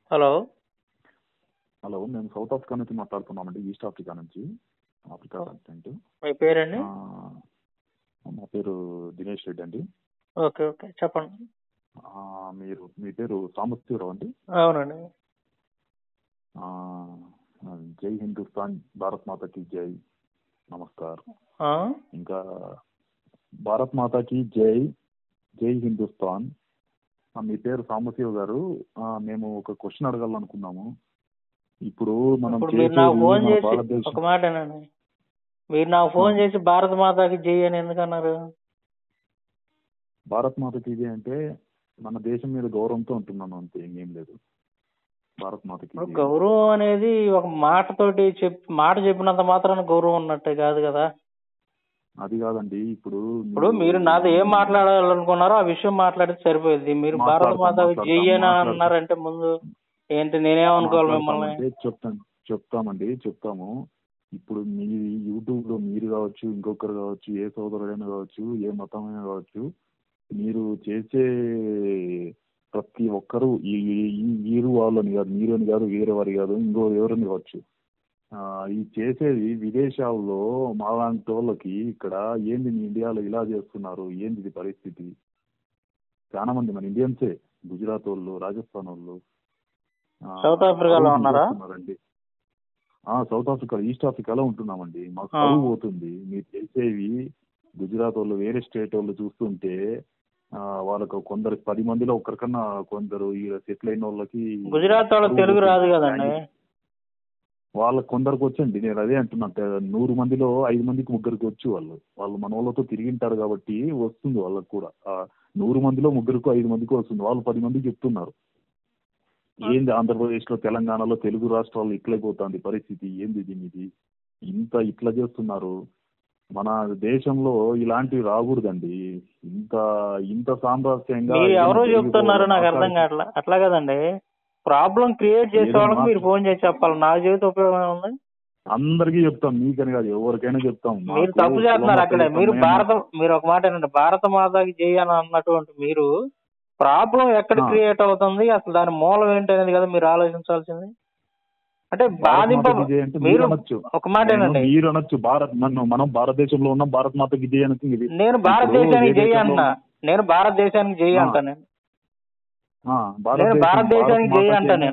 Hello hello మేము South Africa నుంచి మాట్లాడుతున్నామండి ఈస్ట్ ఆఫ్రికా నుంచి ఆఫ్రికా కంటెంట్ మీ పేరండి మా పేరు దినేష్ రెడ్డి అండి ఓకే ఓకే చెప్పండి ఆ, మీరు మీ పేరు సాంబశివరావు అండి అవునండి ఆ, జై హిందుస్థాన్ భారత్ మాతకి జై నమస్కార్ ఆ? ఇంకా భారత్ మాతకి జై జై హిందుస్థాన్ ఆ, మీ పేరు సాంబశివ గారు ఆ, మేము ఒక క్వశ్చన్ అడగాలనుకున్నాము ఇప్పుడు మనం ఇప్పుడు మీరు నాకు చేసేది ఫోన్ మన చేసి భారతదేశం ఒక మాట ఏనండి మీరు నాకు ఫోన్ చేసి భారత మాతాకి జై అని ఎందుకన్నారు భారత్ మాతకి ఇది అంటే మన దేశం మీద గౌరవంతో ఉంటున్నాను అంతే ఇంకేం లేదు భారత్ మాతకి ఇప్పుడు జై. గౌరవం అనేది ఒక మాటతోటి చెప్ మాట చెప్పినంత మాత్రాన గౌరవం ఉన్నట్టే కాదు కదా అది కాదండి ఇప్పుడు ఇప్పుడు మీరు నాతో ఏం మాట్లాడాలనుకున్నారో ఆ విషయం మాట్లాడితే సరిపోయింది మీరు భారత మాట్లాడతాం, మాతాకి జై అని మాట్లాడతాం. అన్నారంటే ముందు ఏంటి నేనేమనుకోవాలి మిమ్మల్ని మాట్లాడతామంటే చెప్తాం చెప్తామండి చెప్తాము ఇప్పుడు మీ యూట్యూబ్ లో మీరు కావచ్చు ఇంకొకరు కావచ్చు ఏ సోదరుడైనా కావచ్చు ఏ మతమైనా కావచ్చు మీరు చేసే ప్రతి ఒక్కరూ ఈ ఈ వీరు వాళ్ళని కాదు మీరు అని కాదు వేరే వారి కాదు ఇంకో ఎవరని కావచ్చు ఆ, ఈ చేసేది విదేశాల్లో మాలాంటి వాళ్ళకి ఇక్కడ ఏంది మీ ఇండియాలో ఇలా చేస్తున్నారు ఏంది ఇది పరిస్థితి చాలా మంది మన ఇండియన్సే గుజరాత్ వాళ్ళు రాజస్థాన్ వాళ్ళు ఆ, సౌత్ ఆఫ్రికాలో కరువు ఉన్నారా? తీసేస్తున్నారండి. ఆ సౌత్ ఆఫ్రికా ఈస్ట్ ఆఫ్రికాలో ఉంటున్నామండి మాకు ఆ. కరువు పోతుంది మీరు చేసేవి గుజరాత్ వాళ్ళు వేరే స్టేట్ వాళ్ళు చూస్తుంటే ఆ, వాళ్ళకు కొందరు పది మందిలో ఒకరికన్నా కొందరు ఈ సెటిల్ అయిన వాళ్ళకి గుజరాత్ వాళ్ళకి కరువు తెలుగు రాదు పోతుంది. కదండి వాళ్ళకి కొందరికి వచ్చండి నేను అదే అంటున్నా అంటే నూరు మందిలో ఐదు మందికి ముగ్గురికి వచ్చు వాళ్ళు వాళ్ళు మన వాళ్ళతో తిరిగింటారు కాబట్టి వస్తుంది వాళ్ళకి కూడా ఆ నూరు మందిలో ముగ్గురికి ఐదు మందికి వస్తుంది వాళ్ళు పది మందికి చెప్తున్నారు ఏంది ఆంధ్రప్రదేశ్ లో తెలంగాణలో తెలుగు రాష్ట్రాల్లో ఇట్లయిపోతుంది పరిస్థితి ఏంది దీనిది ఇంత ఇట్లా చేస్తున్నారు మన దేశంలో ఇలాంటివి రాకూడదండి ఇంత ఇంత సామరస్యంగా మీరు ఎవరో ఏదైనా చెప్తున్నారో నాకు అర్థం మాట్లాడి- కావట్లా అట్లా కదండి ప్రాబ్లం క్రియేట్ చేసే ఏదో వాళ్ళకి మాట్లా- మీరు ఫోన్ చేసి చెప్పాలి నా జీవిత ఉపయోగం ఉంది అందరికీ చెప్తాం మీకని కాదు ఎవరికైనా చెప్తాం మీరు మాకు తప్పు చేస్తున్నారు అక్కడే కులమత మీరు సమయం- భారత మీరు ఒక మాట ఏంటంటే భారత మాతాకి జై అని అన్నటువంటి మీరు ప్రాబ్లం ఎక్కడ ఆ. క్రియేట్ అవుతుంది అసలు దాని మూలం ఏంటి అనేది కదా మీరు ఆలోచించాల్సింది అంటే బాధింప భారత్ మాతకి జై అంటే మీరు మీరు అనొచ్చు ఒక మాట నేను ఏంటండి మీరు అనొచ్చు భారత్ మనం మనం భారతదేశంలో ఉన్నాం భారత్ మాతకి జై అనొచ్చు ఇది నేను ఇప్పుడు భారతదేశానికి ఏ జై దేశంలో- అంటున్నా నేను భారతదేశానికి జై ఆ. అంటా నేను ఆ, నేను భారతదేశం- భారతదేశానికి భారత్ జై మాతకి అంటా అయినా- నేను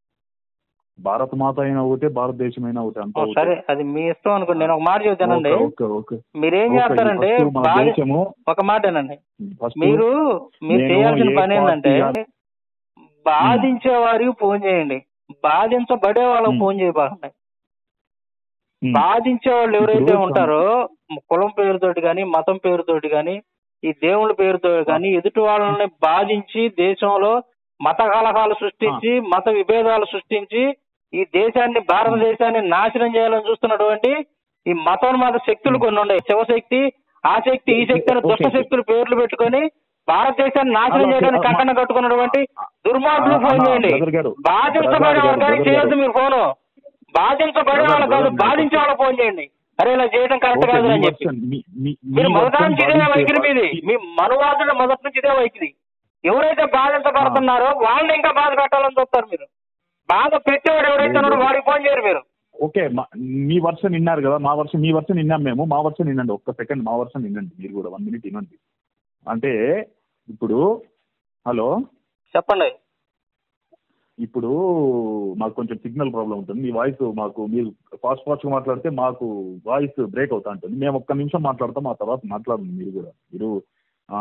భారత మాత అయినా ఒకటే భారతదేశం అయినా ఒకటే అంతా ఓ, ఒకటే. సరే అది మీ ఇష్టం అనుకోండి నేను ఒక మాట చెబుతానండి ఓకే, ఓకే ఓకే మీరేం ఓకే, చేస్తారంటే ఫస్ట్ మన బాధ దేశము ఒక మాటేనండి ఫస్ట్ మీరు మీరు నేను చేయాల్సిన ఏ పని ఏంటంటే పార్టీ బాధించే వారికి ఫోన్ చేయండి బాధించబడే వాళ్ళకి ఉమ్. ఫోన్ చేయబాకండి ఉమ్, బాధించే వాళ్ళు ఎవరైతే ఇప్పుడు ఉంటారో కులం పేరుతోటి కానీ మతం పేరుతోటి కానీ ఈ దేవుళ్ళ పేరుతో కానీ ఎదుటి వాళ్ళని బాధించి దేశంలో మత కలహాలు సృష్టించి మత విభేదాలు సృష్టించి ఈ దేశాన్ని భారతదేశాన్ని నాశనం చేయాలని చూస్తున్నటువంటి ఈ మతోన్మాద శక్తులు కొన్ని ఉన్నాయి శివశక్తి ఆ శక్తి ఈ శక్తి అనే దుష్ట శక్తులు పేర్లు పెట్టుకొని భారతదేశాన్ని నాశనం అలా చేయడానికి అలా- కంకణ కట్టుకున్నటువంటి దుర్మార్గులు ఫోన్ అలా చేయండి బ్రదర్ గారు, బాధించబడే బ్రదర్ గారు, వర్గానికి బ్రదర్ చేయొద్దు గారు. మీరు ఫోను బాధించబడే బ్రదర్, వాళ్ళు కాదు బ్రదర్, బాధించే వాళ్ళకి ఫోన్ చేయండి అరే ఇలా చేయడం కరెక్ట్ ఓకే, కాదు మీ అని చెప్పి వర్షన్, మీ- మీ- మీ మీరు మొదటి వర్షన్ నుంచి ఇదే భావించే వైఖరి మీది వారికి- మీ మనువాదుల మొదటి నుంచి ఇదే వైఖరి ఎవరైతే బాధించబడుతున్నారో వాళ్ళని ఇంకా బాధ పెట్టాలని చూస్తారు మీరు బాధ పెట్టేవాడు ఎవరైతే ఉన్నాడో వాడికి ఫోన్ చేయరు మీరు ఓకే మా- మీ వర్షన్ విన్నారు కదా మా వర్షన్ మీ వర్షన్ విన్నాం మేము మా వర్షన్ వినండి ఒక్క సెకండ్ మా వర్షన్ వినండి మీరు కూడా వన్ మినిట్ వినండి అంటే ఇప్పుడు హలో చెప్పండి ఇప్పుడు మాకు కొంచెం సిగ్నల్ ప్రాబ్లం ఉంటుంది మీ వాయిస్ మాకు మీరు ఫాస్ట్ ఫాస్ట్గా మాట్లాడితే మాకు వాయిస్ బ్రేక్ అవుతా ఉంటుంది మేము ఒక్క నిమిషం మాట్లాడతాం ఆ తర్వాత మాట్లాడండి మీరు కూడా మీరు ఆ,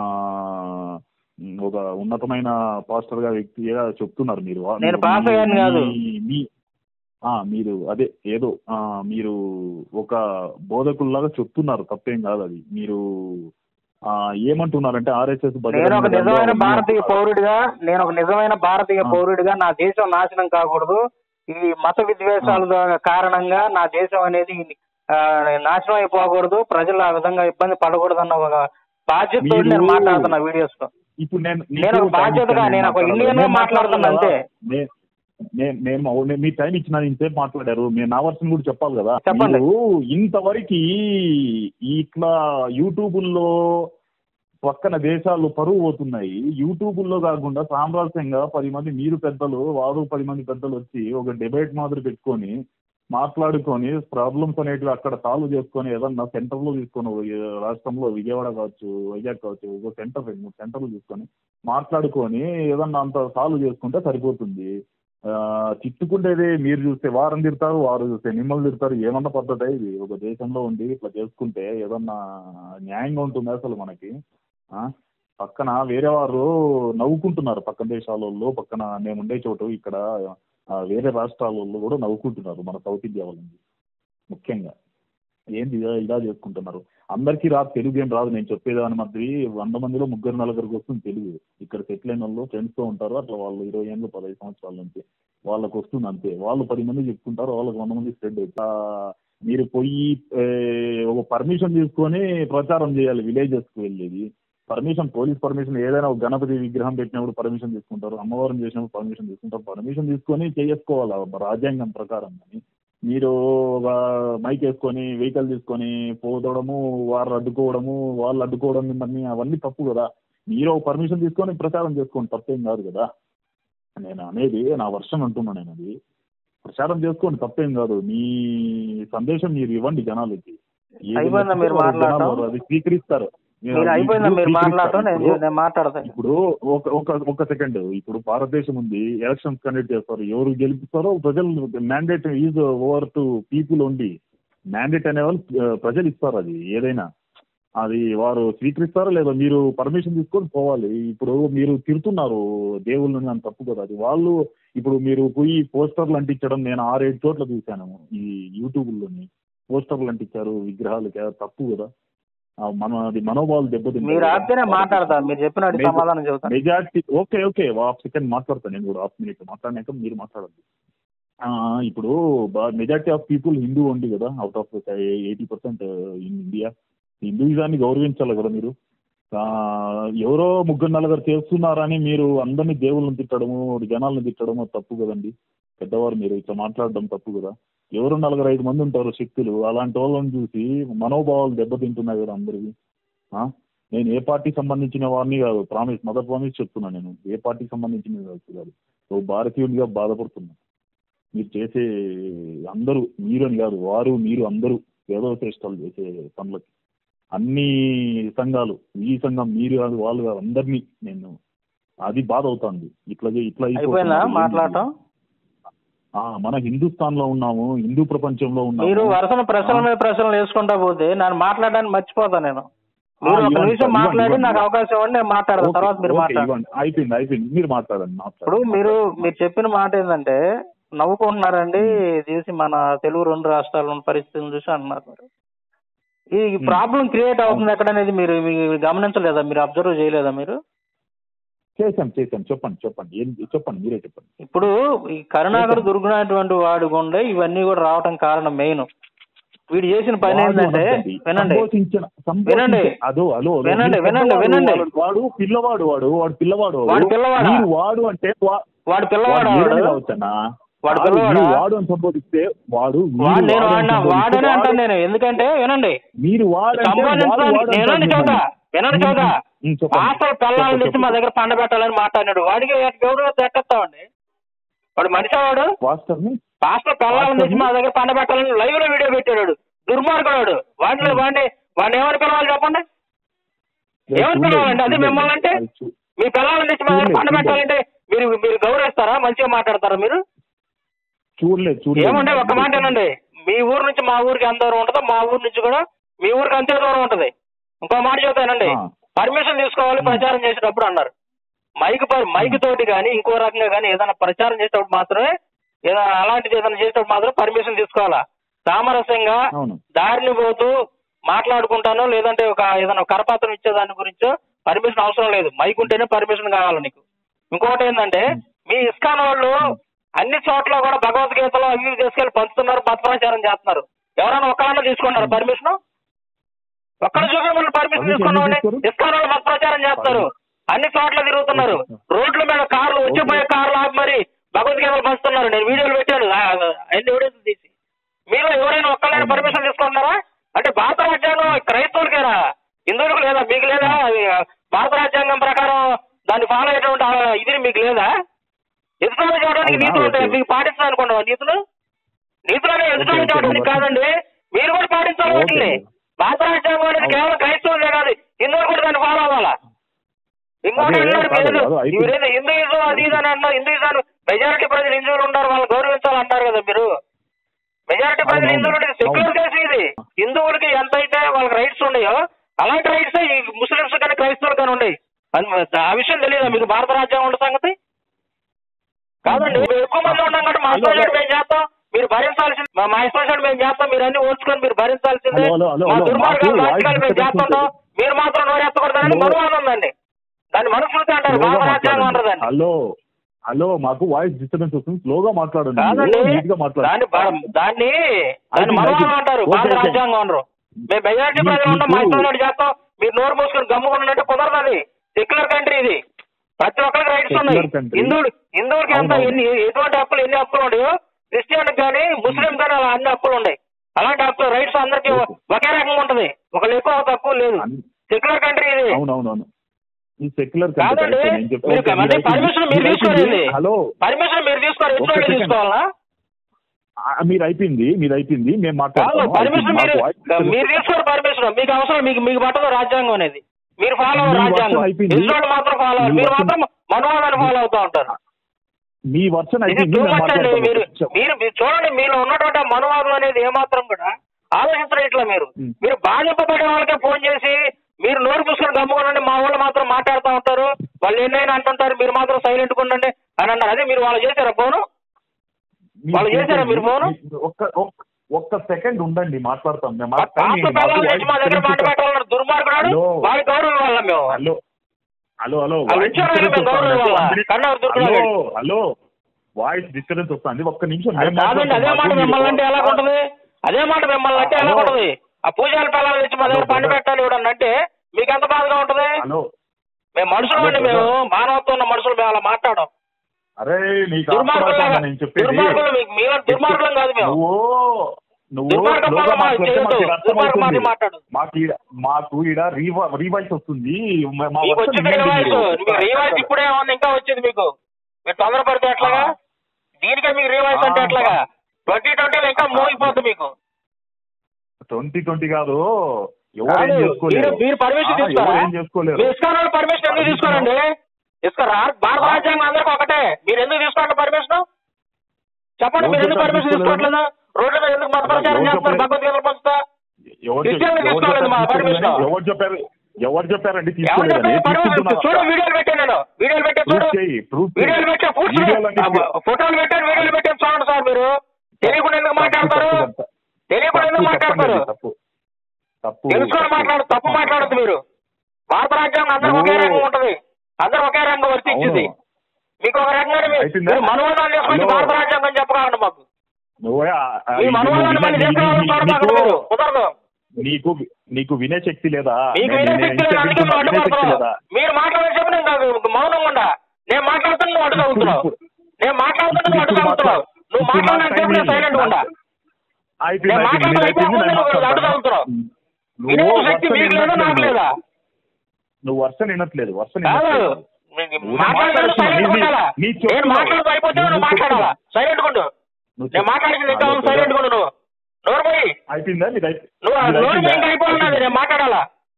ఒక ఉన్నతమైన పాస్టర్గా వ్యక్తిగా చెప్తున్నారు మీరు నేను మీరు- పాస్టర్ గారిని కాదు. మీ- మీ- ఆ, మీరు అదే ఏదో ఆ, మీరు ఒక బోధకుల్లాగా చెప్తున్నారు తప్పేం కాదు అది మీరు ఆ, ఏమంటున్నారంటే ఆర్ఎస్ఎస్ నేను ఒక నిజమైన భారతీయ పౌరుడిగా నేను ఒక నిజమైన భారతీయ ఆ. పౌరుడిగా నా దేశం నాశనం కాకూడదు ఈ మత విద్వేషాల ద్వారా- కారణంగా నా దేశం అనేది ఆ, నాశనం అయిపోకూడదు ప్రజలు ఆ విధంగా ఇబ్బంది పడకూడదు అన్న ఒక బాధ్యతతో మీరు- నేను మాట్లాడుతున్నా వీడియోస్ లో ఇప్పుడు నేను నేను ఒక బాధ్యతగా, నేను ఒక ఇండియన్ గా మాట్లాడుతున్నా అంతే. నే- నే- నేను మా- నేను మీ టైం ఇచ్చిన ఇంతసేపు మాట్లాడారు నేను నా వర్షన్ కూడా చెప్పాలి కదా చెప్పండి. మీరు ఇంతవరకు ఈ ఇట్లా యూట్యూబుల్లో పక్కన దేశాలు పరువు పోతున్నాయి యూట్యూబుల్లో కాకుండా సామరస్యంగా పది మంది మీరు పెద్దలు వారు పది మంది పెద్దలు వచ్చి ఒక డిబేట్ మాదిరి పెట్టుకొని మాట్లాడుకొని ప్రాబ్లమ్స్ అనేటివి అక్కడ సాల్వ్ చేసుకొని ఏదన్నా సెంటర్లో తీసుకొని ఈ రాష్ట్రంలో విజయవాడ కావచ్చు వైజాగ్ కావచ్చు ఒక సెంటర్ రెండు మూడు సెంటర్లు తీసుకొని మాట్లాడుకొని ఏదన్నా అంత సాల్వ్ చేసుకుంటే సరిపోతుంది ఆ, తిట్టుకుంటేది మీరు చూస్తే వారం తిడతారు వారు చూస్తే మిమ్మల్ని తిడతారు ఏమన్నా పద్ధతి ఇది ఒక దేశంలో ఉండి ఇట్లా చేసుకుంటే ఏదన్నా న్యాయంగా ఉంటుంది అసలు మనకి ఆ? పక్కన వేరే వారు నవ్వుకుంటున్నారు పక్కన దేశాలలో పక్కన మేము ఉండే చోటు ఇక్కడ ఆ, వేరే రాష్ట్రాలలో కూడా నవ్వుకుంటున్నారు మన సౌత్ ఇండియా వాళ్ళని ముఖ్యంగా ఏంది ఇలా ఇలా చేసుకుంటున్నారు అందరికీ రాదు తెలుగు ఏం రాదు నేను చెప్పేదాని మధ్య వంద మందిలో ముగ్గురు నలుగురికి వస్తుంది తెలుగు ఇక్కడ సెటిల్ అయిన వాళ్ళు ఫ్రెండ్స్తో ఉంటారు అట్లా వాళ్ళు ఇరవై ఏళ్ళు పదహైదు సంవత్సరాల నుంచి వాళ్ళకి వస్తుంది అంతే వాళ్ళు పది మంది చెప్పుకుంటారు వాళ్ళకి వంద మంది స్ప్రెడ్ అవుతుంది మీరు పోయి ఏ, ఒక పర్మిషన్ తీసుకొని ప్రచారం చేయాలి విలేజెస్కి వెళ్ళేది పర్మిషన్ పోలీస్ పర్మిషన్ ఏదైనా ఒక గణపతి విగ్రహం పెట్టినప్పుడు పర్మిషన్ తీసుకుంటారు అమ్మవారిని చేసినప్పుడు పర్మిషన్ తీసుకుంటారు పర్మిషన్ తీసుకొని చేసుకోవాలి రాజ్యాంగం ప్రకారం కానీ మీరు ఒక మైక్ వేసుకొని వెహికల్ తీసుకొని పోదడము వాళ్ళు అడ్డుకోవడము వాళ్ళు అడ్డుకోవడం మిమ్మల్ని అవన్నీ తప్పు కదా మీరు ఒక పర్మిషన్ తీసుకొని ప్రచారం చేసుకోండి తప్పేం కాదు కదా నేను అనేది నా వర్షం అంటున్నా నేను అది ప్రచారం చేసుకోండి తప్పేం కాదు మీ సందేశం మీరు ఇవ్వండి జనాలకి ఏది అయిపోయిందా మీరు నచ్చితే వాళ్ళు మాట్లాడటం? జనాలు అది స్వీకరిస్తారు మీరు అయిపోయిందా మీరు స్వీకరిస్తారు. మాట్లాడటం నేను ఇప్పుడు- నేను మాట్లాడతాను ఇప్పుడు ఒక ఒక ఒక సెకండ్ ఇప్పుడు భారతదేశం ఉంది ఎలక్షన్స్ కండక్ట్ చేస్తారు ఎవరు గెలిపిస్తారో ప్రజలు mandate is over to people only mandate అనే వాళ్ళు ఆ, ప్రజలు ఇస్తారు అది ఏదైనా అది వారు స్వీకరిస్తారో లేదా మీరు పర్మిషన్ తీసుకొని పోవాలి ఇప్పుడు మీరు తిడుతున్నారు దేవుళ్ళని అని తప్పు కదా అది వాళ్ళు ఇప్పుడు మీరు పోయి పోస్టర్లు అంటించడం నేను ఆరేడు చోట్ల చూశాను ఈ యూట్యూబ్లోని పోస్టర్లు అంటించారు విగ్రహాలు తప్పు కదా ఆ, మన అది మనోభావాలు దెబ్బతింటాయి మీరు ఆపితేనే మాట్లాడతాను మీరు చెప్పినట్టు Major- సమాధానం చెబుతాను majority okay okay half second మాట్లాడతాను నేను కూడా హాఫ్ మినిట్ మాట్లాడినాక మీరు మాట్లాడద్దు ఆ, ఇప్పుడు మెజార్టీ ఆఫ్ పీపుల్ హిందూ ఉంది కదా out of eighty percent in India హిందూయిజాన్ని గౌరవించాలి కదా మీరు ఆ, ఎవరో ముగ్గురు నలుగురు చేస్తున్నారని మీరు అందరినీ దేవుళ్ళని తిట్టడము జనాలను తిట్టడము తప్పు కదండి పెద్దవారు మీరు ఇట్లా మాట్లాడడం తప్పు కదా ఎవరు నలుగురు ఐదు మంది ఉంటారు శక్తులు అలాంటి వాళ్ళని చూసి మనోభావాలు దెబ్బతింటున్నాయి కదా అందరివి ఆ? నేను ఏ పార్టీకి సంబంధించిన వారిని కాదు ప్రామిస్ మదర్ ప్రామిస్ చెప్తున్నా నేను ఏ పార్టీకి సంబంధించిన వ్యక్తి కాదు ఓ భారతీయుడిగా బాధపడుతున్నా మీరు చేసే అందరూ మీరని కాదు వారు మీరు అందరూ ఏదో శ్రేష్టాలు చేసే పనులకి అన్ని సంఘాలు ఈ సంఘం మీరు కాదు వాళ్ళు కాదు అందరినీ నేను అది బాధ అవుతుంది ఇట్లా చే- ఇట్లా అయిపోయిందా అయిపోతున్నది. మాట్లాడటం ఆ, మన హిందుస్థాన్ లో ఉన్నాము హిందూ ప్రపంచంలో ఉన్నాము మీరు వరుసన ప్రశ్నల మీద ప్రశ్నలు వేసుకుంటా పోతే నన్ను మాట్లాడడానికి మర్చిపోతాను నేను మీరు ఒక ఇవ్వండి నిమిషం సార్, మాట్లాడి ఇవ్వండి, నాకు ఇవ్వండి. అవకాశం ఇవ్వండి నేను మాట్లాడతాను ఓకే, తర్వాత మీరు ఓకే, మాట్లాడండి ఇవ్వండి. అయిపోయింది అయిపోయింది మీరు మాట్లాడండి ఇప్పుడు మాట్లాడండి. మీరు మీరు చెప్పిన మాట ఏంటంటే నవ్వుకుంటున్నారండి చూసి మన తెలుగు రెండు రాష్ట్రాల ఉన్న పరిస్థితులను చూసి అంటున్నారు మీరు ఈ ప్రాబ్లం క్రియేట్ అవుతుంది ఎక్కడనేది మీరు మీరు గమనించలేదా మీరు అబ్జర్వ్ చేయలేదా మీరు చేశాం చేశాం చెప్పండి చెప్పండి ఏం చెప్పండి మీరే చెప్పండి ఇప్పుడు ఈ కరుణాకర్ దుర్గునటువంటి వాడు గుండె ఇవన్నీ కూడా రావటం కారణం మెయిన్ వీడు చేసిన పని వాడు ఏంటంటే అనొద్దండి. వినండి సంబోధించిన- సంబోధించే- వినండి. అదో అలో అలో. వినండి, మీరు వినండి, పెద్దవాడు, వినండి. వాడు- వాడు పిల్లవాడు వాడు వాడు పిల్లవాడు వాడు పిల్లవాడా? మీరు వాడు అంటే వా- వాడు పిల్లవాడు వాడు మీరని వాడు. కావచ్చన్నా వాడు వాడు పిల్లవాడా? మీరు వాడు అని సంబోధిస్తే వాడు మీరు వాడు నేను వాడు అని వాడిన సంబోధిస్తే వాడనే వాడు- అంటాను నేను ఎందుకంటే వినండి మీరు వాడు అంటే వాడు సంబోధించడానికి వాడు అంటారు వినండి చోట మిమ్మల్ని. వినండి చోట ఉమ్, చెప్పండి. పాస్టర్ పిల్లల్ని చెప్పు, తెచ్చి మా చెప్పు. దగ్గర పండబెట్టాలని మాట్లాడాడు వాడికి ఎవరు ఎట్టేస్తామండి వాడు మనిషి వాడు పాస్టర్ని పాస్టర్ పిల్లల్ని తెచ్చి మా దగ్గర పండబెట్టాలని లైవ్ లో వీడియో పెట్టాడు వాడు. దుర్మార్గుడు వాడు వాడిని వాడిని వాడిని ఏమని పిలవాలి చెప్పండి ఏమని పిలవాలండి అది మిమ్మల్ని అంటే అది చూ- మీ పిల్లల్ని తెచ్చి మా దగ్గర చూడలేదు, పండబెట్టాలంటే మీరు మీరు గౌరవిస్తారా మంచిగా మాట్లాడతారా మీరు చూడలేదు చూడలేదు ఏమంటే ఒక్క మాట ఏనండి మీ ఊరు నుంచి మా ఊరికి ఎంత దూరం ఉంటుందో మా ఊరు నుంచి కూడా మీ ఊరికి అంతే దూరం ఉంటది ఇంకో మాట చెప్తానండి ఆ. పర్మిషన్ తీసుకోవాలి ప్రచారం చేసేటప్పుడు అన్నారు మైక్ ప- మైక్ తోటి కానీ ఇంకో రకంగా కానీ ఏదైనా ప్రచారం చేసేటప్పుడు మాత్రమే ఏదైనా అలాంటిది ఏదైనా చేసేటప్పుడు మాత్రం పర్మిషన్ తీసుకోవాలా సామరస్యంగా అవును దారిని పోతూ మాట్లాడుకుంటానో లేదంటే ఒక ఏదైనా కరపాత్రం ఇచ్చే దాని గురించో పర్మిషన్ అవసరం లేదు మైక్ ఉంటేనే పర్మిషన్ కావాలి నీకు ఇంకొకటి ఏంటంటే మీ ఇస్కాన్ వాళ్ళు అన్ని చోట్ల కూడా భగవద్గీతలో అవి ఇవి తీసుకెళ్లి పంచుతున్నారు మత ప్రచారం చేస్తున్నారు ఎవరైనా ఒక్కరన్నా తీసుకున్నారు పర్మిషన్ ఒక్కడ చూపించమని పర్మిషన్ Permission తీసుకున్నామండి తీసుకోరు? ఇస్కాన్ వాళ్ళు మత ప్రచారం చేస్తారు అన్ని చోట్ల తిరుగుతున్నారు రోడ్ల మీద కార్లు వచ్చిపోయే కార్లు ఆపి మరి భగవద్గీతలు పంచుతున్నారు నేను వీడియోలు పెట్టాను ఆ, అన్ని వీడియోలు తీసి మీరు ఎవరైనా ఒక్కరైనా పర్మిషన్ తీసుకుంటున్నారా అంటే భారత రాజ్యాంగం క్రైస్తవులకేనా హిందువులకు లేదా మీకు లేదా అది భారత రాజ్యాంగం ప్రకారం దాన్ని ఫాలో అయ్యేటువంటి ఆ ఇది మీకు లేదా ఎదుటోళ్ళు చూడడానికి అవునా? నీతులు ఉంటాయి ఓకే. మీకు పాటించాలనుకుంటావా నీతులు నీతులు ఎదుటోళ్ళు ఓకే, చూడడానికి ఓకే. కాదండి మీరు కూడా పాటించాలి ఓకే. వాటిని భారత రాజ్యాంగం అనేది అవును. కేవలం క్రైస్తవులే కాదు హిందువులు కూడా దాన్ని ఫాలో అవ్వాలా ఇంకోటి అదే, అన్నారు కాదు, మీరు కాదు, అయిపోయింది. మీరేదో హిందూయిజం అది ఇది అని అన్నారు హిందూయిజం మెజారిటీ ప్రజలు హిందువులు ఉన్నారు వాళ్ళని గౌరవించాలి అంటారు కదా మీరు మెజారిటీ ప్రజలు అవునవును. హిందువులు సెక్యులర్ దేశం ఇది హిందువులకి ఎంత అయితే వాళ్ళకి రైట్స్ ఉన్నాయో అలాంటి రైట్స్ ఈ ముస్లింస్ కానీ క్రైస్తవులు కానీ ఉన్నాయి అది ఆ విషయం తెలియదా మీకు భారత రాజ్యాంగం ఉన్న సంగతి కాదండి మేము ఎక్కువ మంది ఉన్నాం కాబట్టి మా ఇష్టం వచ్చినట్టు మేము చేస్తాం మీరు భరించాల్సింది మా- మా ఇష్టం వచ్చినట్టు మేము చేస్తాం మీరు అన్ని ఓర్చుకొని మీరు భరించాల్సిందే హలో, హలో, హలో, మా హలో, దుర్మార్గాలు మాకు రాజకీయాలు మేము వాయిస్ చేస్తుంటాం మీరు మాత్రం నోరెత్తకూడదని హలో. మనువాదం ఉందండి దాన్ని మనుషులతో అంటారు స్లోగా భారత రాజ్యాంగం మాట్లాడండి. అంటారు హలో హలో మాకు వాయిస్ డిస్టర్బెన్స్ వస్తుంది స్లోగా మాట్లాడండి కాదండి మీరు నీట్గా మాట్లాడండి దాన్ని బ- దాన్ని దాన్ని అయితే, మనవాదం అయితే. అంటారు ఓకే, భారత ఓకే. రాజ్యాంగం అనరు మేము మెజారిటీ మీ- ప్రజలు ఉంటాం మా మీకు- ఇష్టం ఉన్నట్టు చేస్తాం మీరు నోరు మూసుకొని గమ్ముకున్నట్టు కుదరదు అది సెక్యులర్ కంట్రీ ఇది ప్రతి ఒక్కరికి రైట్స్ ఉన్నాయి Secular country. హిందువులు హిందువులకి ఎంత అవునవును. ఎన్ని ఎటువంటి హక్కులు ఎన్ని హక్కులు ఉన్నాయో క్రిస్టియన్ కానీ ముస్లిం కానీ అలా అన్ని హక్కులు ఉన్నాయి అలాంటి హక్కులు రైట్స్ అందరికీ ఓకే. ఒకే రకంగా ఉంటది ఒకళ్ళు ఎక్కువ ఒక తక్కువ లేదు అన్ని- సెక్యులర్ కంట్రీ ఇది అవునవును ఈ సెక్యులర్ కాదండి మీరు అంటే పర్మిషన్ మీరు తీసుకోలేదు హలో పర్మిషన్ మీరు తీసుకోవాలి ఒక్క ఎటువంటి second. తీసుకోవాలా ఆ, మీరు అయిపోయింది మీరు అయిపోయింది మేము కాదు మాట్లాడతాము పర్మిషన్ మీరు మాకు voice మీరు తీసుకోరు పర్మిషన్ మీకు అవసరం మీకు మీకు పట్టదు రాజ్యాంగం అనేది మీరు ఫాలో మీ అవ్వరు వర్షన్ రాజ్యాంగం అయిపోయింది. ఇస్రాయల్ మాత్రం ఫాలో అవ్వరు మీ మీరు వర్షన్- మాత్రం మనవాదాన్ని ఫాలో అవుతూ ఉంటారు మీ వర్షన్ ఇది అయిపోయింది టూ మేము మచ్ అండి మాట్లాడతాము. మీరు కొంచెం. మీరు మీరు చూడండి మీలో ఉన్నటువంటి ఆ మనువాదం అనేది ఏమాత్రం కూడా ఆలోచించడం ఇట్లా మీరు ఉం. మీరు బాధింపబడే వాళ్ళకే ఫోన్ చేసి మీరు నోరు పూసుకొని గమ్ముకోనండి మా వాళ్ళు మాత్రం మాట్లాడుతూ ఉంటారు వాళ్ళు ఎన్నైనా అంటుంటారు మీరు మాత్రం సైలెంట్ ఉండండి అని అన్నారు అదే మీరు వాళ్ళు చేశారా ఫోను మీరు వాళ్ళు చేశారా మీరు ఫోను? మీ- ఒక్క ఒక్క- ఒక్క సెకండ్ ఉండండి మాట్లాడతాం మేము ఆ మాకు టైం పాత ఇవ్వండి. పిల్లల మాకు నుంచి మా దగ్గర voice మాట పెట్టాలన్నారు దుర్మార్గుడు హలో. వాడి గౌరవం వల్ల మేము హలో హలో హలో ఆ వాయిస్ విషయంలో డిస్టర్బెన్స్ మేము గౌరవం వస్తుంది. ఇవ్వాలా? One minute. కన్నా దొరకలేదు. హలో హలో వాయిస్ డిస్టర్బెన్స్ వస్తుంది ఒక్క నిమిషం అది మేము కాదండి అదే మాట్లాడతాం. మాట మాకు మిమ్మల్ని అంటే ఎలా మీరు- ఉంటది అదే మాట మిమ్మల్ని అంటే ఎలా హలో. ఉంటది ఆ పూజారి పిల్లల నుంచి మా దగ్గర హలో, పంట బ్రదర్. పెట్టాలి ఇవ్వడం అంటే మీకు ఎంత బాధగా ఉంటది హలో మేము మనుషులు హలో, అండి మేము బ్రదర్. మానవత్వం ఉన్న మనుషులు మేము అలా మాట్లాడం అరే నీకు దుర్మార్గులు అర్థమవుతుందా నేను చెప్పేది దుర్మార్గులు మీకు మీలో దుర్మార్గులం కాదు మేము నువ్వు నువ్వు దుర్మార్గం స్లోగా వల్ల మాకు మాట్లాడితే చేయొద్దు. మాకు ఇది దుర్మార్గం అర్థమవుతుంది. మాటలు మాట్లాడు. మాకు ఈడ మాకు ఈడ రీవా రీవాయిస్ వస్తుంది మా- మా మీకు వర్షన్ వచ్చింది వినండి రివాయిస్ మీరు. మీకు రివాయిస్ ఇప్పుడే ఉంది ఇంకా వచ్చింది మీకు మీరు తొందరపడితే ఎట్లాగా ఆ. దీనికే మీకు రివాయిస్ అంటే ఆ. ఎట్లాగా ట్వంటీ ట్వంటీలో ఇంకా మోగిపోతుంది మీకు ట్వంటీ ట్వంటీ కాదు ఎవరు ఏం కాదు, చేసుకోలేరు మీరు- మీరు పర్మిషన్ ఆ, తీసుకోరా ఎవరు ఏం చేసుకోలేరు మీరు ఇస్కాన్ వాళ్ళు పర్మిషన్ ఎందుకు పర్మిషన్ తీసుకోరండి ఇస్కా భారత ఆ. రాజ్యాంగం అందరికి ఒకటే మీరు ఎందుకు తీసుకోండి పర్మిషన్ చెప్పండి మీరు ఎవరు ఎందుకు పర్మిషన్ తీసుకోలేదు? తీసుకోవట్లేదు రోడ్ల మీద ఎందుకు మత ప్రచారం ఎవరు చేస్తారు చెప్పలేదు? భగవద్గీతలు పంచుతా ఎవరు క్రిస్టియన్లు చెప్పారు? ఎవరు తీసుకోలేదు మా చెప్పారు? పర్మిషన్. ఎవరు చెప్పారు ఎవరు చెప్పారండి ఎవరు తీసుకోలేదని చెప్పారు పర్మిషన్ తీసుకుంటున్నాను చూడు అక్క. వీడియోలు పెట్టాను నేను వీడియోలు పెట్టాను చూడు ప్రూఫ్ చేయి ప్రూఫ్ చేయి. వీడియోలు పెట్టా పూర్తి వీడియోలన్నీ ఆ, ఫోటోలు పెట్టాను వీడియోలు పెట్టాను చూడండి సార్ మీరు తెలియకుండా ఎందుకు మాట్లాడతారు తప్పు, తప్పు, తెలియకుండా ఎందుకు తప్పు, తప్పండి మాట్లాడతారు అది, తప్పు తప్పు తెలుసుకొని మాట్లాడు తప్పు మాట్లాడద్దు మీరు భారత రాజ్యాంగం అందరికి ఒకే ఓ. రంగం ఉంటది అందరూ ఒకే రంగం వర్తించింది అవును. మీకు ఒక రకంగానే మీ- అయితుందా? మీరు మనోదాలు చేసుకుంటే హలో. భారత రాజ్యాంగం చెప్పగలండి మాకు నువ్వే ఆ- ఆ- మీ ఇది మనోదాన్ని నువ్వు మళ్ళీ వినే- దేశంలో నీ- చూడబాకండి నీకు- మీరు కుదరదు నీకు నీకు వినే శక్తి లేదా మీకు నేను- వినే నేను శక్తి లేదు ఎంత అందుకే వింటున్నా, నువ్వు వినే శక్తి అడ్డుపడుతున్నావు లేదా మీరు మాట్లాడే చెప్పు నేను కాదు మౌనంగా ఉండా నేను మాట్లాడుతున్నా నువ్వు అడ్డు తగ్గుతున్నావు ఇప్పుడు- నేను మాట్లాడుతున్నా నువ్వు అడ్డు ఇప్పుడు తగ్గుతున్నావు మాట్లాడు. నువ్వు ఇప్పుడు మాట్లాడిన మాట్లాడు. చెప్పు నేను సైలెంట్ ఉండా అయిపోయింది, నేను అయిపోయింది. మాట్లాడడం నేను అయిపోయింది, అయిపోయింది, నేను నువ్వు అడ్డు మాట్లాడతాను. తగ్గుతున్నావు నువ్వు వినే శక్తి వర్షం మీకు లేదా నాకు వినట్లేదు. లేదా నువ్వు వర్షం వినట్లేదు వర్షం కాదు వినట్లేదు. మీకు నువ్వు మాట్లాడేటప్పుడు మాట్లాడుతున్నావు. సైలెంట్ నీ- ఉండాలా నీ నేను చెప్తున్నావు. మాట్లాడుతూ అయిపోతే నువ్వు నువ్వు మాట్లాడాలా చెప్తున్నావు. సైలెంట్ ఉండు నువ్వు నేను మాట్లాడింది ఇంకా హలో, సైలెంట్ ఉండు నువ్వు నోరు పోయి అయిపోయిందా నీది అయిపో- నువ్వు ఆ నీది నోరు అయిపోయిందా? ఇంకా అయిపోతున్నది నేను మాట్లాడాలా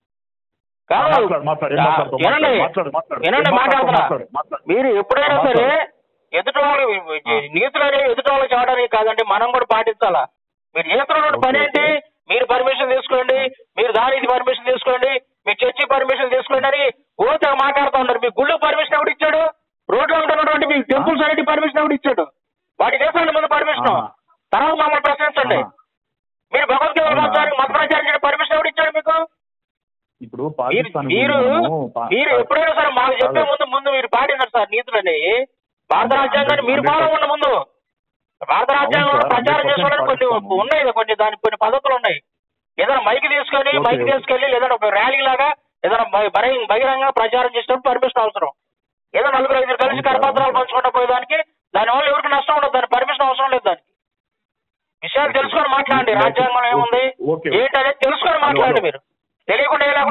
కాదు మాట్లాడు, మాట్లాడు, ఏం ఆ, మాట్లాడతావు? వినండి మాట్లాడు, మాట్లాడు. వినండి ఏం మాట్లాడతావు? మాట్లాడుతున్నా మాట్లాడు, మాట్లాడు. మీరు ఎప్పుడైనా మాట్లాడు. సరే ఎదుటి వాళ్ళు నీతులు అనేవి ఎదుటి వాళ్ళకి చేయడానికి కాదండి మనం కూడా పాటించాలా మీరు చేస్తున్న పని ఓకే, ఏంటి ఓకే. మీరు పర్మిషన్ తీసుకోండి మీరు దానికి పర్మిషన్ తీసుకోండి మీరు చర్చి పర్మిషన్ తీసుకోండి అని ఓతే మాట్లాడుతూ ఉన్నారు మీ గుళ్ళు పర్మిషన్ ఎవడు ఇచ్చాడు రోడ్లో ఉంటున్నటువంటి మీ టెంపుల్స్ అన్నిటి పర్మిషన్ ఎవడు ఇచ్చాడు వాటికి వేసుకోండి ముందు పర్మిషన్ ఆహా. తర్వాత మమ్మల్ని ప్రశ్నించండి ఆహా. మీరు భగవద్గీత అవునా? పంచడానికి మత ప్రచారం పర్మిషన్ ఎవడు ఇచ్చాడు మీకు ఇప్పుడు మీరు పాకిస్తాన్ మీరు మనము పా- మీరు ఎప్పుడైనా సరే మాకు చెప్పే కాదు. ముందు ముందు మీరు పాటించండి సార్ నీతులని భారత రాజ్యాంగాన్ని మీరు హండ్రెడ్ ఫాలో ఉండండి ముందు భారత రాజ్యాంగంలో సార్, ప్రచారం 100% చేసుకోవడానికి కొన్ని పాటిస్తాము. ఉన్నాయి కొన్ని దానికి కొన్ని పద్ధతులు ఉన్నాయి ఏదైనా మైక్ తీసుకొని ఓకే, మైక్ ఓకే. తీసుకెళ్లి లేదా ఒక ర్యాలీ లాగా ఏదైనా బహి- బహిరంగ బహిరంగ ప్రచారం చేసినప్పుడు పర్మిషన్ అవసరం ఏదో నలుగురు ఐదు కలిసి అవును సార్, కరపత్రాలు అవును. పంచుకుంటూ పోయేదానికి దానివల్ల ఎవరికి నష్టం ఉండదు దాని పర్మిషన్ అవసరం లేదు దానికి విషయాలు ఓకే. తెలుసుకొని మాట్లాడండి ఓకే. రాజ్యాంగంలో ఏముంది ఓకే. ఏంటనేది తెలుసుకొని హలో, మాట్లాడండి హలో. మీరు తెలియకుండా ఏ లేకుండా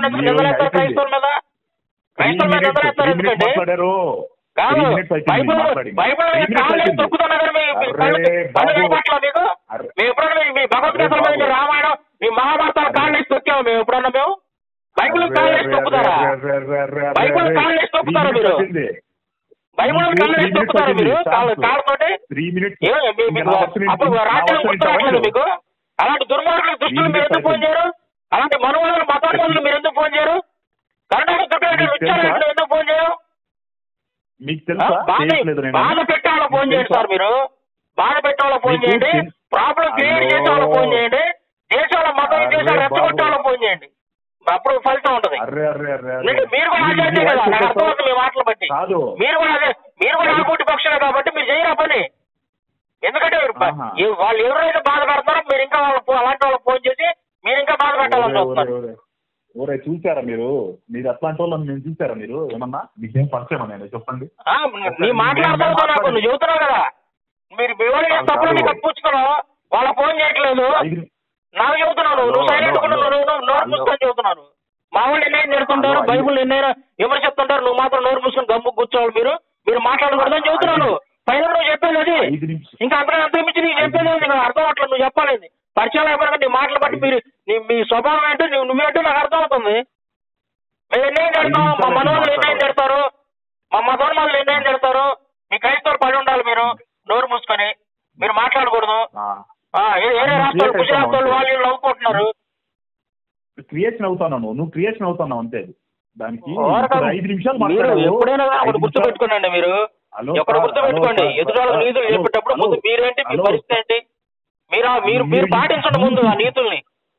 క్రైస్తవులు ఎందుకు నిందలేస్తారు క్రైస్తవుల మీద క్రైస్తవుల మీద నిందలేస్తారు ఎందుకండి మాట్లాడారు కాదు Three minutes అయిపోయింది బైబిల్ మాట్లాడి. బైబిల్ Three minutes కాళ్ళు అయిపోయింది. తొక్కుతున్నా కానీ మీ మీ అరే కళ్ళు కళ్ళు బాబు. కనపట్లా మీకు అరే. మేము ఎప్పుడన్నా మీ- మీ భగవద్గీతల మీద మీ రామాయణం మీ మహాభారతాల కాళ్ళు వేసి తొక్కాము మేము ఎప్పుడన్నా మేము బైబిల్ కాళ్ళు వేసి తొక్కుతారా బైబిల్ కాళ్ళు వేసి తొక్కుతారా మీరు బైబిల్ కాళ్ళు వేసి తొక్కుతారా మీరు కాళ్ళు కాళ్ళతోటి త్రీ మినిట్స్ ఏ, మీ- మీకు అప్పుడు రాజ్యం గుర్తురావట్లేదు మీకు అలాంటి దుర్మార్గుల దృష్టిలో మీరు ఎందుకు ఫోన్ చేయరు అలాంటి మనువాదులు మతోన్మాదులు మీరు ఎందుకు ఫోన్ చేయరు కర్ణాటక దుర్గారెడ్డి మీకు తెలుసా? రుచారెడ్డి ఎందుకు ఫోన్ చేయరు మీకు ఆ, తెలుసా బాధ చేయట్లేదు నేను బాధ పెట్టే వాళ్ళకి ఫోన్ చేయండి సార్ మీరు బాధ పెట్టే వాళ్ళకి ఫోన్ మీకు చేయండి తెల్- ప్రాబ్లం క్రియేట్ అయ్యో. చేసే వాళ్ళకి ఫోన్ చేయండి దేశాల మతం అరే దేశాలు రెచ్చగొట్టే బాబు. వాళ్ళకి ఫోన్ చేయండి అప్పుడు ఫలితం ఉంటది అర్రే అర్రే అర్రే అర్రే. ఎందుకంటే మీరు కూడా మీ- ఆచార్య మీ కదా వాయిస్ నాకు చెప్పేస్తావు? అర్థమవుతుంది మీ మాటలు బట్టి కాదు మీరు కూడా అదే మీరు కూడా ఆకోటి పక్షులే కాబట్టి మీరు చేయరా పని ఎందుకంటే మీరు ప- ఆహా. ఏ- వాళ్ళు ఎవరైతే బాధపడతారో మీరు ఇంకా వాళ్ళకి ఫో- అలాంటి వాళ్ళకి ఫోన్ చేసి మీరు ఇంకా బాధ పెట్టాలని ఓరే, చూస్తున్నారు ఓరే, ఓరే. ఓరే చూసారా మీరు మీరు అట్లాంటి వాళ్ళని నేను చూసారా మీరు ఏమన్నా మీకేం పరిచయం నేను చెప్పండి ఆ, నీ మాట్లాడుతున్నావు నాకు నువ్వు చెబుతున్నావు కదా మీరు మీ వాళ్ళు చేసే తప్పులు నీకు అప్పుచ్చుకున్నావు వాళ్ళ ఫోన్ చేయట్లేదు ఐదు నాకు చెబుతున్నాను నువ్వు హలో, సైలెంట్ హలో, నువ్వు నువ్వు నోరు హలో. మూసుకొని చెబుతున్నాను మా వాళ్ళు ఎన్నైనా నేర్చుకుంటారు హలో, బైబుల్ ఎన్నైనా విమర్శిస్తుంటారు నువ్వు మాత్రం నోరు మూసుకొని గమ్ము కూర్చోవాలి మీరు మీరు మాట్లాడకూడదని చెబుతున్నాను పైన నువ్వు చెప్పేది అది ఐదు నిమిషం ఇంకా అంతగా అంత మించి నీకు చెప్పేది ఏంది? నాకు అర్థం అట్లా నువ్వు చెప్పాలి పరిచయం అయిపోయినాక నీ మాటలు బట్టి మీరు నీ మీ స్వభావం ఏంటో నువ్వు నువ్వేంటో నాకు అర్థం అవుతుంది మేము ఎన్నేం తిడతాం మా మనవాళ్ళు ఎన్నేం తిడతారు మా మతోన్మాలు ఎన్నేం తిడతారు మీ క్రైస్తవులు పడి ఉండాలి మీరు నోరు మూసుకొని మీరు మాట్లాడకూడదు ఆ. ఆ, ఏ- వేరే రాష్ట్రాలు గుజరాత్ వాళ్ళు వాళ్ళు వీళ్ళు నవ్వుకుంటున్నారు క్రియేషన్ అవుతాను నువ్వు క్రియేషన్ అవుతున్నావు అంతే అది. దానికి ఓరక ఇప్పుడు ఐదు నిమిషాలు మీరు మాట్లాడావు. ఎప్పుడైనా ఐదు ఒకటి గుర్తు నిమిషాలు- పెట్టుకోండి మీరు హలో ఒకటి సార్, గుర్తు పెట్టుకోండి హలో సార్, ఎదురాళ్ళ హలో, నీతులు హలో, చెప్పేటప్పుడు ముందు హలో, మీరేంటి మీ హలో. పరిస్థితి ఏంటి మీరు ఆ- మీరు మీరు మీరు- పాటించండి ముందు ఆ నీతుల్ని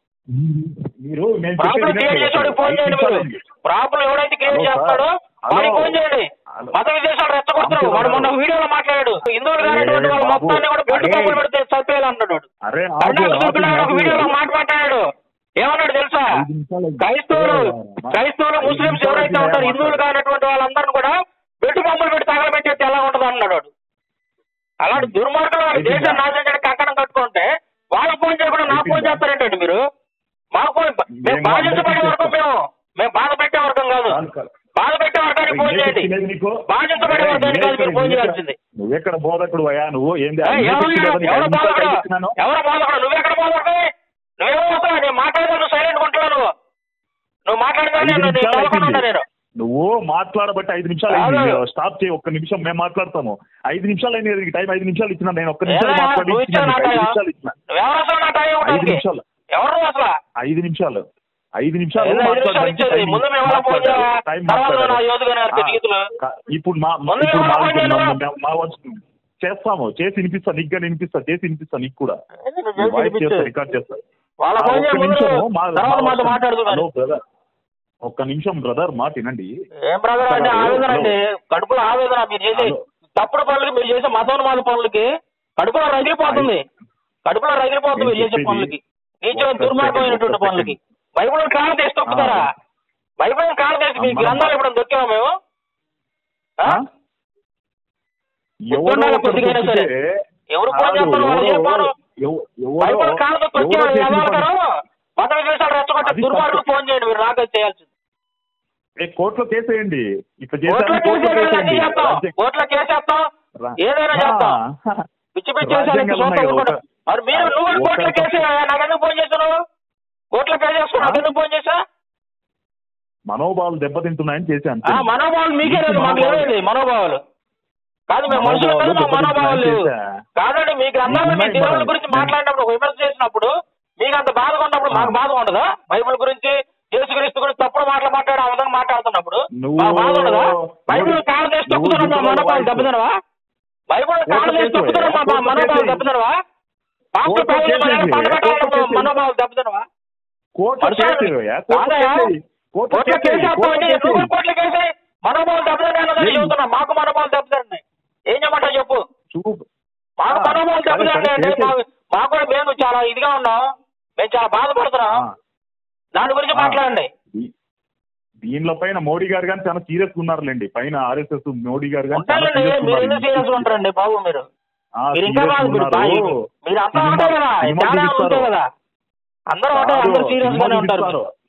మీరు నేను ప్రాబ్లం చెప్పేది క్రియేట్ చేసేవాడికి ఫోన్ చేయండి మీరు ప్రాబ్లం ఎవడైతే క్రియేట్ హలో, చేస్తాడో హలో. వాడికి ఫోన్ చేయండి హలో. మత విదేశాలు రెచ్చగొడుతున్నాడు వాడు మొన్న వీడియోలో మాట్లాడాడు హిందువులు కానిటువంటి వాళ్ళ బాబు, మొత్తాన్ని కూడా బెల్ట్ అరే. పంపులు పెడితే చంపేయాలి అంటున్నాడు అరే ఆగు, కర్ణాటక ఆగు, చూస్తున్నాడు ఒక ఆగు. వీడియోలో మాట మాట్లాడాడు ఏమన్నాడు తెలుసా ఐదు నిమిషాలు అయింది. క్రైస్తవులు మా- క్రైస్తవులు ఐదు ముస్లింస్ నిమిషాలు ఎవరైతే అయింది, ఉంటారో మాట్లాడు. హిందువులు కానటువంటి వాళ్ళందరిని కూడా బెట్టు బొమ్మలు పెట్టి తగలబెట్టేస్తే ఎలా ఉంటుంది అన్నాడు వాడు. అలాంటి దుర్మార్గులు వాళ్ళ ఐదు దేశాన్ని నాశనం చేయడానికి కంకణం కట్టుకుంటే వాళ్ళ ఫోన్ చేయకుండా నాకు ఫోన్ చేస్తారేంటండి మీరు మాకు ఫోన్ మేము మేము బాధించబడే అందరికీ వర్గం మేము మేము బాధ పెట్టే వర్గం కాదు చాలు, చాలు. బాధ పెట్టే వర్గానికి ఫోన్ ఏం చేయండి చెప్తున్నది నీకు? బాధించబడే అరే, వర్గానికి కాదు మీరు ఫోన్ చేయాల్సింది నువ్వెక్కడ బోధకుడు అయ్యా నువ్వు ఏంది ఏయ్, అన్ని ఎవరు చెప్తున్నా నీకు ఎవరు ఐదు నిమిషాలు బాధపడవు? చెప్తున్నాను. ఎవరు బాధపడవు నువ్వెక్కడ బాధపడతావు నువ్వేమో వస్తావు నేను మాట్లాడదా నువ్వు సైలెంట్ ఉంటావు నువ్వు నువ్వు మాట్లాడదా ఐదు నేను నేను నిమిషాలు నెలకొండా అయిపోయింది. నేను నువ్వు మాట్లాడబట్టి ఐదు నిమిషాలు అయింది కాదు. స్టాప్ చేయి ఒక్క నిమిషం మేము మాట్లాడతాము ఐదు నిమిషాలు అయింది నీకు టైం ఐదు నిమిషాలు ఇచ్చిన నేను ఒక్క నిమిషం ఏరా, మాట్లాడి నువ్వు ఇచ్చిన ఇచ్చావు నీకు, నా ఐదు టైం. నిమిషాలు ఇచ్చిన ఎవరు అసలు నా టైం ఐదు ఇవ్వడానికి? నిమిషాలు ఎవరు నువ్వు అసలు ఐదు నిమిషాలు ఐదు నిమిషాలు ఏంది ఐదు నిమిషాలు మాట్లాడడానికి ఇచ్చేది టైం ముందు మేము ఎవరో ఫోన్ మాట్లాడారు. చేయాలా? టైం తర్వాత మాట్లాడారు. నా యోధుగా గారికి ఆ, నీతులు. కా- ఇప్పుడు మా ముందు ఇప్పుడు ఎవరో మా- ఫోన్ చేయాలా? మా- మా వంతు చేస్తాము చేసి వినిపిస్తా నీకు కానీ వినిపిస్తా చేసి వినిపిస్తా నీకు కూడా ఏంది నువ్వు నీ చేసి వాయిస్ చేస్తా వినిపించేది? రికార్డ్ చేస్తా వాళ్ళ ఆ, ఫోన్ ఒక్క చేయ ముందు నిమిషము మా- తర్వాత మా- మాతో మాట్లాడుతున్నాను హలో బ్రదర్ ఒక్క నిమిషం బ్రదర్ మాట వినండి ఏం బ్రదర్ అంటే హలో, ఆవేదన హలో. అండి కడుపులో ఆవేదన మీరు చేసే హలో. తప్పుడు పనులకి మీరు చేసే మతోన్మాద పనులకి కడుపులో రగిలిపోతుంది కడుపులో రగిలిపోతుంది మీరు నేను చేసే చెప్పేది పనులకి నీచమైన ఒక్క దుర్మార్గమైనటువంటి సెకండ్, పనులకి బైబుల్ కాళ్ళ తీసి తొక్కుతారా ఆ. బైబుల్ కాళ్ళ తీసి మీ అమ్మ. గ్రంథాలు ఎప్పుడు దొక్కామా మేము ఆ? ఆ? ఎవరో ఉండాలి ఒకరు కొద్దిగైనా సరే. తప్పితే ఎవరు ఫోన్ కాదు, చేస్తారు వాళ్ళు ఎవరో- చెప్పారు ఎవ- ఎవరో- బైబుల్ కాళ్ళతో ఎవరో తొక్కి చేసిన ఎలా పని- వెళ్తారు మత విదేశాలు రెచ్చగొట్టే అది దుర్మార్గులు తప్పు. ఫోన్ చేయండి మీరు నాకు చేయాల్సింది ఏ కోర్టులో కేసేయండి ఇట్లా కోర్టులో చేశారని కోర్టులో కేసేయాలి కేసేయండి అన్నీ చేస్తాం రాజ్యం- కోర్టులో కేసేస్తాం రా- ఏదైనా ఆ, చేస్తాం పిచ్చి పిచ్చి చేశారు రాజ్యాంగాలు సొంత ఉన్నాయి ఊరుకోవడం. ఒక- మరి మీరు నువ్వు ఒక- కోర్టులో కేసే నాకెందుకు ఫోన్ చేశాను కోర్టులో కేసు చేసుకుని ఆ? నాకెందుకు ఫోన్ చేశా మనోభావాలు దెబ్బతింటున్నాయని చేశాను ఆ మనోభావాలు మీకే లేదు మాకు లేదు మనోభావాలు కాదు మేము మనుషులు కాదు మా మనోభావాలు లేవు కాదండి మీ గ్రంథాలు మీ ఉన్నాయి దేవుని మరి. గురించి మాట్లాడినప్పుడు ఒక విమర్శ చేసినప్పుడు మీకు అంత బాధగా ఉన్నప్పుడు మాకు బాధ ఉండదా బైబిల్ గురించి యేసుక్రీస్తు గురించి తప్పుడు మాటలు మాట్లాడే ఆ విధంగా మాట్లాడుతున్నప్పుడు నువ్వు- మాకు బాధ ఉండదా బైబిల్ నువ్వు- కాళ్ళు చేసి నువ్వు తప్పుతున్నాం మా దిగుబడి మనోభావాలు వాయిస్. దెబ్బతినవా బైబిల్ కాళ్ళు చేసి కోర్టులో తప్పుతున్నాం మా కేసు మనోభావాలు వేయి. దెబ్బతినవా పాస్టర్ కోర్టులో పౌలు కేసు మనల్ని వేయి. పంట పెట్టాలని కోర్టులో కేసు వేయి. మనోభావాలు దెబ్బతినవా కోర్టులో మనుషులు- కేసేయ్యా, కోర్టులో కాదయ్యా. కేసేయ్. కోర్టులో కోర్టులో కేసేయ్, కేసు కోర్టులో వేస్తామండి కేసేయ్. నువ్వు కోర్టులో కేసు వేయి. మనోభావాలు దెబ్బతిన్నాయి అన్నదని ఏం? చెబుతున్నా మాకు మనోభావాలు దెబ్బతిన్నాయి ఏం చేయమంటావు చెప్పు చూపు మాకు ఆ, మనోభావాలు సరే, సరే, దెబ్బతిన్నాయండి కేసేయ్. మాకు మాకు కూడా మేము చాలా ఇదిగా ఉన్నాం మేము చాలా బాధపడుతున్నాం ఆ. దాని గురించి ఆ. మాట్లాడండి దీ- దీనిలో పైన మోడీ గారు కానీ చాలా సీరియస్ ఉన్నారులేండి పైన ఆర్ఎస్ఎస్ మోడీ గారు కానీ చాలా ఉంటారండి serious మీరు ఉన్నారు. ఎందుకు సీరియస్ ఉంటారండి బాబు మీరు ఆ, మీరు ఇంకా serious బాగా మీరు ఉన్నారు. బాగా మీరు అంతా సినిమా- ఒకటే కదా సినిమా చాలా చూపిస్తారు. ఉంటాయి కదా అందరూ ఒకటే కాదు, అందరూ సీరియస్ సినిమా గానే ఉంటారు చూపిస్తారు.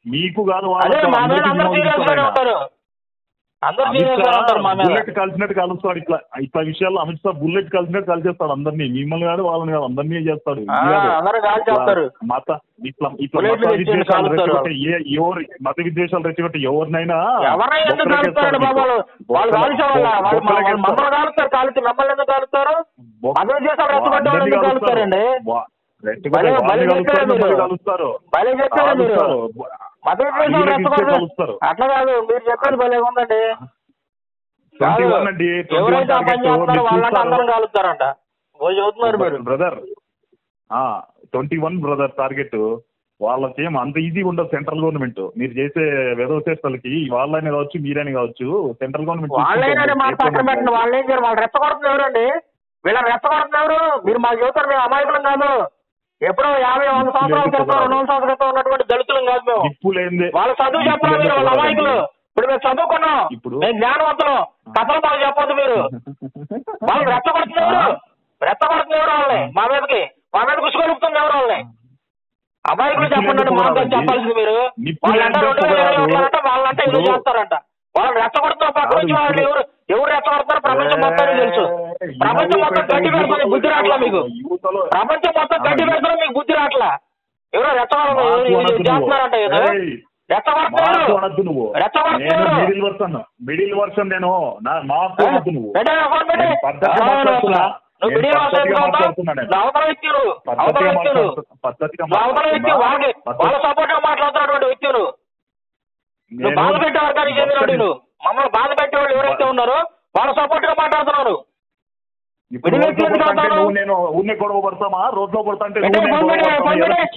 మీకు కాదు అదే వాళ్ళకి మా మీద అందరికీ అందరూ సీరియస్ గానే విమోచిస్తాడు ఉంటారు అందరూ అమిత్ సీరియస్ షా గానే ఉంటారు మా మీద బుల్లెట్ కలిసినట్టు కలుస్తాడు ఇట్లా ఇట్లా విషయాల్లో అమిత్ షా బుల్లెట్ కలిసినట్టు కలిసేస్తాడు అందరినీ మిమ్మల్ని కాదు వాళ్ళని కాదు అందరినీ చేస్తాడు ఆ, ఇది కాదు. అందరూ కాల్ ఇట్లా చేస్తారు మత ఇట్లా ఇట్లా బుల్లెట్లు మత తెచ్చి విద్వేషాలు కాలుస్తారు. రెచ్చగొట్టే ఏ ఎవరు మత విద్వేషాలు రెచ్చగొట్టే ఎవరినైనా ఎవరైనా ఎందుకు బొక్కలకి కాలుస్తారండి వేస్తాడు బాబు వాళ్ళు మీకు. వాళ్ళు కాల్చే వాళ్ళ వాళ్ళు మా- బొక్కలకి వాళ్ళు వేస్తాడు. మమ్మల్ని కాలుస్తారు కాలుస్తే మమ్మల్ని ఎందుకు కాలుస్తారు బొక్క- అదే చేసారు రెచ్చగొట్టే వాళ్ళు అందరినీ ఎందుకు కాలుస్తారండి వా- రెచ్చగొట్టే భలే- వాళ్ళని భలే కలుస్తారు, చెప్పారు మిమ్మల్ని మీరు. కలుస్తారు భలే చెప్పారు మీరు కాలుస్తారు. మత విద్వేషాలు వీళ్ళకి ఇచ్చే రెచ్చగొడతారు కలుస్తారు అట్లా కాదు మీరు చెప్పేది భలే ఉందండి ట్వంటీ కాదు. వన్ అండి ఎవరైతే ఆ పని చేస్తున్నారో వాళ్ళంటే అందరం కాలుస్తారంట ఓ చదువుతున్నారు మీరు brother twenty one brother target వాళ్ళకి ఏం అంత ఈజీగా ఉండదు సెంట్రల్ గవర్నమెంట్ మీరు చేసే వెదవ చేష్టలకి వాళ్ళని కావచ్చు మీరైనా కావచ్చు సెంట్రల్ గవర్నమెంట్ వాళ్ళైనా మాట పక్కన పెట్టండి వాళ్ళు ఏం చేయరు వాళ్ళు రెచ్చగొడుతున్నారు ఎవరండి వీళ్ళని రెచ్చగొడుతున్నారు మీరు మాకు చెబుతారు మేము అమాయకులం కాదు ఎప్పుడో యాభై వంద సంవత్సరాల క్రితం రెండు వందల సంవత్సరాల క్రితం ఉన్నటువంటి దళితులం కాదు మేము నిప్పులేందే వాళ్ళ చదువు చెప్పాలి మీరు వాళ్ళ అమాయకులు ఇప్పుడు మేము చదువుకున్నాం ఇప్పుడు- మేము జ్ఞానవంతులం కథలు మాకు చెప్పొద్దు మీరు వాళ్ళు రెచ్చగొడుతున్నారు రెచ్చగొడుతున్నారు వాళ్ళని మా మీదకి మా మీద కుసుకొలుపుతుంది ఎవరు వాళ్ళని అమాయకులు చెప్పండి మాతో చెప్పాల్సింది మీరు నిప్పులు వాళ్ళంటే ఎందుకు రెండు వేల ఇరవై పొగడారు? ఒకటి అంటే వాళ్ళంటే ఇది ఇప్పుడు- చేస్తారంట వాళ్ళు రెచ్చగొడుతున్నారు పక్క కాదు నుంచి వాళ్ళు ఇప్పుడు- ఎవరు ఎవరు రెచ్చగొడతారు ప్రపంచం మొత్తానికి తెలుసు ప్రపంచం మొత్తం గడ్డి పెడుతుంది బుద్ధి రావట్లా మీకు యువతలో ప్రపంచం మొత్తం గడ్డి పెడుతున్నా మీకు బుద్ధి రావట్లా ఎవరో రెచ్చగొడ మాకు అనద్దు చేస్తున్నారంట ఏదో నువ్వు. ఏయ్, రెచ్చగొడుతున్నారు మాకు అనద్దు నువ్వు నేను రెచ్చగొడుతున్నారు మిడిల్ వర్షన్ మిడిల్ వర్షన్ నేను నా మాకు అనద్దు నువ్వు పెట్టండి, ఫోన్ పెట్టండి. నేను పద్ధతిగా ఆ, మాట్లాడుతున్నా. నువ్వు నేను విడిగా పద్ధతిగా మాట్లాడుతున్నావు. మాట్లాడుతున్నా నేను. నువ్వు అవతల వ్యక్తి నువ్వు. అవతల పద్ధతిగా వ్యక్తి నువ్వు. మాట్లాడుతున్నా పద్ధతిగా నువ్వు అవతల వ్యక్తి మాట్లాడుతున్నా. వాళ్ళకి పద్ధతి- వాళ్ళ సపోర్ట్ గా మాట్లాడుతున్నటువంటి వ్యక్తి నువ్వు నువ్వు నేను బాధ పెట్టే వర్గానికి చెందినవాడు నువ్వు మమ్మల్ని బాధ పెట్టేవాళ్ళు ఎవరైతే ఉన్నారో వాళ్ళ సపోర్ట్ గా మాట్లాడుతున్నారు ఇప్పుడు విడిగా రోడ్లో ఎందుకు పడతా అంటే ఆడతారు? నువ్వు నేను ఊరినే గొడవ పడతామా రోడ్లో పడతా అంటే పెట్టండి, నువ్వు నేను ఫోన్ గొడవ పెట్టండి, పడతామా? ఫోన్ ఎలా- పెట్టండి.